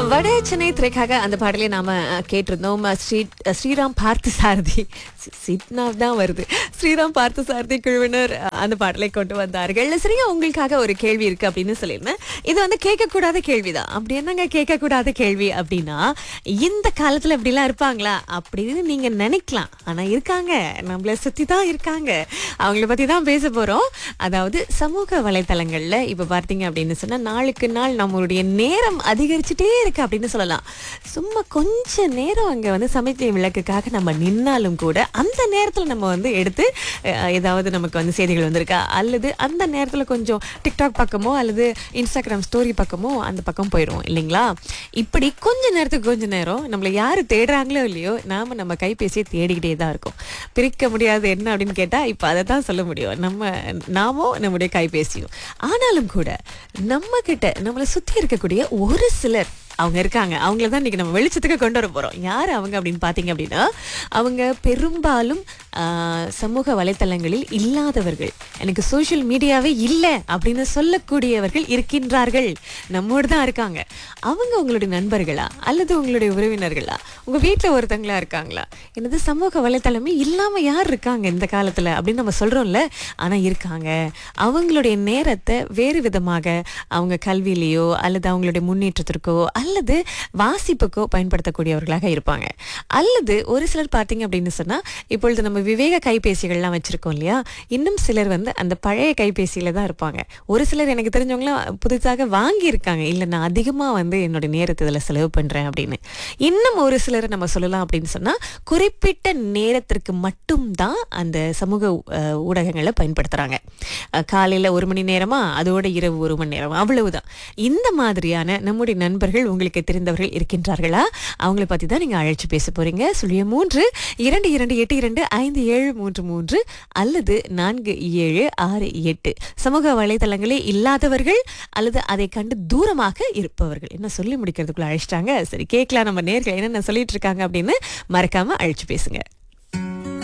வட சென்னை திரைக்காக அந்த பாடலை நாம அஹ், கேட்டிருந்தோம் அஹ், ஸ்ரீ அஹ், ஸ்ரீராம் பார்த்த சாரதி சிட்னாவ் தான் வருது ஸ்ரீராம் பார்த்த சாரதி குழுவினர் அஹ், அந்த பாடலை கொண்டு வந்தார்கள் சரியா உங்களுக்காக ஒரு கேள்வி இருக்கு அப்படின்னு சொல்லியிருந்தேன் இது வந்து கேட்கக்கூடாத கேள்விதான் அப்படி என்னங்க கேட்கக்கூடாத கேள்வி அப்படின்னா இந்த காலத்துல இப்படிலாம் இருப்பாங்களா அப்படின்னு நீங்க நினைக்கலாம் ஆனா இருக்காங்க நம்மள சுத்தி தான் இருக்காங்க அவங்கள பத்தி தான் பேச போறோம் அதாவது சமூக வலைத்தளங்கள்ல இப்ப பார்த்தீங்க அப்படின்னு சொன்னா நாளுக்கு நாள் நம்மளுடைய நேரம் அதிகரிச்சுட்டே இருக்கு அப்படின்னு சொல்லலாம் சும்மா கொஞ்ச நேரம் அங்க வந்து சமைச்ச விளக்குக்காக நம்ம நின்னாலும் கூட அந்த நேரத்துல நம்ம வந்து எடுத்து அஹ், ஏதாவது நமக்கு வந்து செய்திகள் வந்திருக்கா அல்லது அந்த நேரத்துல கொஞ்சம் டிக்டாக் பக்கமோ அல்லது இன்ஸ்டாகிராம் ஸ்டோரி பக்கமோ அந்த பக்கம் போயிடும் இல்லைங்களா இப்படி கொஞ்ச நேரத்துக்கு கொஞ்ச நேரம் நம்மளை யாரு தேடுறாங்களோ இல்லையோ நாம நம்ம கைபேசியை தேடிக்கிட்டே தான் இருக்கோம் பிரிக்க முடியாது என்ன அப்படின்னு கேட்டா இப்ப அதை தான் சொல்ல முடியும் நம்ம நாமோ நம்முடைய கைபேசியும் ஆனாலும் கூட நம்ம கிட்ட நம்மளை சுத்தி இருக்கக்கூடிய ஒரு சிலர் அவங்க இருக்காங்க அவங்கள தான் இன்னைக்கு நம்ம வெளிச்சத்துக்கு கொண்டு வர போறோம் யார் அவங்க அப்படின்னு பார்த்தீங்க அப்படின்னா அவங்க பெரும்பாலும் ஆஹ், சமூக வலைத்தளங்களில் இல்லாதவர்கள் எனக்கு சோஷியல் மீடியாவே இல்லை அப்படின்னு சொல்லக்கூடியவர்கள் இருக்கின்றார்கள் நம்மோடு தான் இருக்காங்க அவங்க உங்களுடைய நண்பர்களா அல்லது உங்களுடைய உறவினர்களா உங்க வீட்டில் ஒருத்தங்களா இருக்காங்களா என்னது சமூக வலைத்தளமே இல்லாம யார் இருக்காங்க இந்த காலத்துல அப்படின்னு நம்ம சொல்றோம்ல ஆனா இருக்காங்க அவங்களுடைய நேரத்தை வேறு விதமாக அவங்க கல்வியிலேயோ அல்லது அவங்களுடைய முன்னேற்றத்திற்கோ அல்லது வாசிப்புக்கோ பயன்படுத்தக்கூடியவர்களாக இருப்பாங்க அல்லது ஒரு சிலர் பார்த்தீங்க அப்படின்னு சொன்னா இப்பொழுது நம்ம விவேக கைபேசிகள்லாம் வச்சிருக்கோம் இல்லையா இன்னும் சிலர் வந்து அந்த பழைய கைபேசியில தான் இருப்பாங்க ஒரு சிலர் எனக்கு தெரிஞ்சவங்களாம் புதுசாக வாங்கியிருக்காங்க இல்லை நான் அதிகமா வந்து என்னோட நேரத்தை இதில் செலவு பண்றேன் அப்படின்னு இன்னும் ஒரு சிலரை நம்ம சொல்லலாம் அப்படின்னு சொன்னா குறிப்பிட்ட நேரத்திற்கு மட்டும்தான் அந்த சமூக அஹ், ஊடகங்களை பயன்படுத்துறாங்க அஹ், காலையில ஒரு மணி நேரமா அதோட இரவு ஒரு மணி நேரம் அவ்வளவுதான் இந்த மாதிரியான நம்முடைய நண்பர்கள் உங்களுக்கு தெரிந்தவர்கள் இருக்கின்றார்களா அவங்கள பத்தி தான் நீங்க அழைச்சு பேச போறீங்க சுழிய மூன்று இரண்டு இரண்டு எட்டு இரண்டு ஐந்து ஏழு மூன்று மூன்று அல்லது நான்கு ஏழு ஆறு எட்டு சமூக வலைதளங்களே இல்லாதவர்கள் அல்லது அதை கண்டு தூரமாக இருப்பவர்கள் என்ன சொல்லி முடிக்கிறதுக்குள்ள அழைச்சிட்டாங்க சரி கேட்கலாம் நம்ம நேர்கள் என்னென்ன சொல்லிட்டு இருக்காங்க அப்படின்னு மறக்காம அழைச்சு பேசுங்க